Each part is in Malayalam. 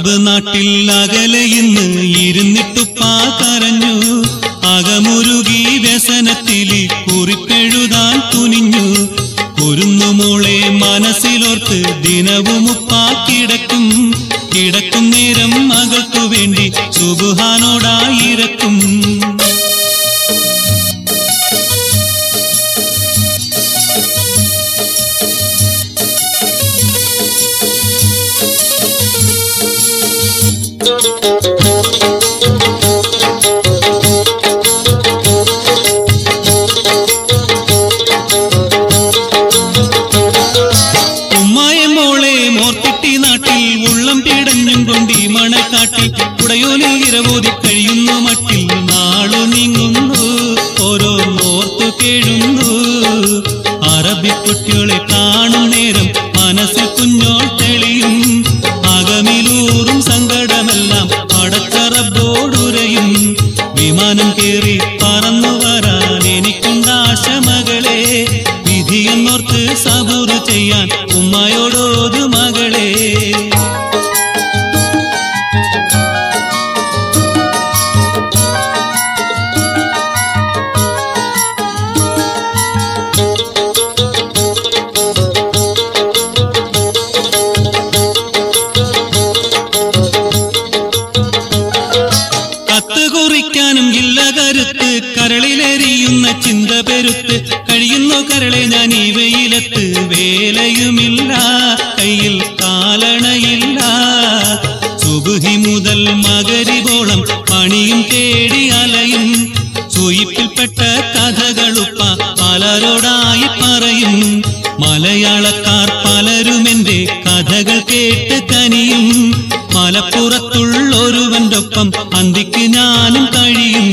അറബ് നാട്ടിൽ അകലെ ഇന്ന് ഇരുന്നിട്ടുപ്പാ കരഞ്ഞു അകമുരുകി വ്യസനത്തില് കുറിപ്പെഴുതാൻ തുനിഞ്ഞു കുരുന്നുമോളെ മനസ്സിലോർത്ത് ദിനവും ഉപ്പാ കിടക്കും കിടക്കും നേരം മകൾക്കു വേണ്ടി സുബുഹാനോടായിരക്കും ഉമ്മായ മോളെ മോർത്തിട്ടി നാട്ടിൽ ഉള്ളം പിടഞ്ഞും കൊണ്ടി മണക്കാട്ടിൽ കുടയോലിൽ ഇരവോതി കഴിയുന്നു മട്ടിൽ നാളു നീങ്ങുന്നു ഓരോ നോർത്തു കേഴുന്നു അറബിക്കുട്ടികളെ കാണും നേരം മനസ്സിൽ കുഞ്ഞോൾ തെളിയും അകമിലൂറും സങ്കടമെല്ലാം പടച്ചറബോടുരയും വിമാനം കേറി പറന്നു വരാൻ എനിക്കുണ്ടാശ മകളെ വിധിയെന്നോർത്ത് സബൂറ് ചെയ്യാൻ ഉമ്മയോടോതു മകളെ കത്ത് കുറിക്കാനും ഇല്ല കരുത്ത് കരളിലെരിയുന്ന ചിന്ത പെരുത്ത് കഴിയുന്നു കരളെ ഞാൻ ഈ വെയിലത്ത് വേലയുമില്ല കയ്യിൽ കാലണയില്ല സുബുഹി മുതൽ മകരിവോളം പണിയും തേടി അലയും സുയിപ്പിൽപ്പെട്ട കഥകളുപ്പ പലരോടായി പറയും മലയാളക്കാർ പലരും എന്റെ കഥകൾ കേട്ട് കനിയും മലപ്പുറത്തുള്ളൊരുവന്റെ ഒപ്പം അന്തിക്ക് ഞാനും കഴിയും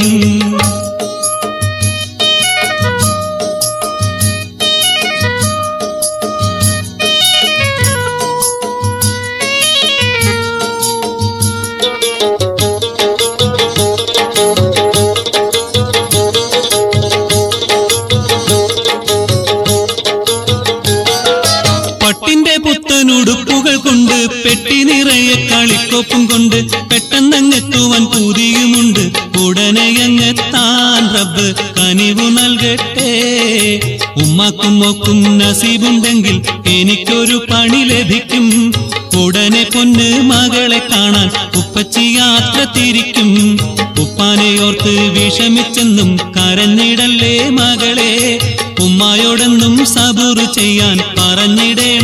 പട്ടിന്റെ പുത്തനുടുപ്പുകൾ കൊണ്ട് പെട്ടി നിറയെ കളിക്കൊപ്പും കൊണ്ട് പെട്ടെന്നങ്ങെത്തുവാൻ പൂതിയുമുണ്ട് ഉടനെ അങ്ങെത്താൻ റബ്ബ് കനിവു നൽകട്ടെ ഉമ്മാക്കും മോക്കും നസീബുണ്ടെങ്കിൽ എനിക്കൊരു പണി ലഭിക്കും ഉടനെ പൊന്ന് മകളെ കാണാൻ ഉപ്പച്ചി യാത്ര തിരിക്കും ഉപ്പാനെയോർത്ത് വിഷമിച്ചെന്നും കരഞ്ഞിടല്ലേ മകളെ ഉമ്മായോടെന്നും സബൂറ് ചെയ്യാൻ പറഞ്ഞിടേണം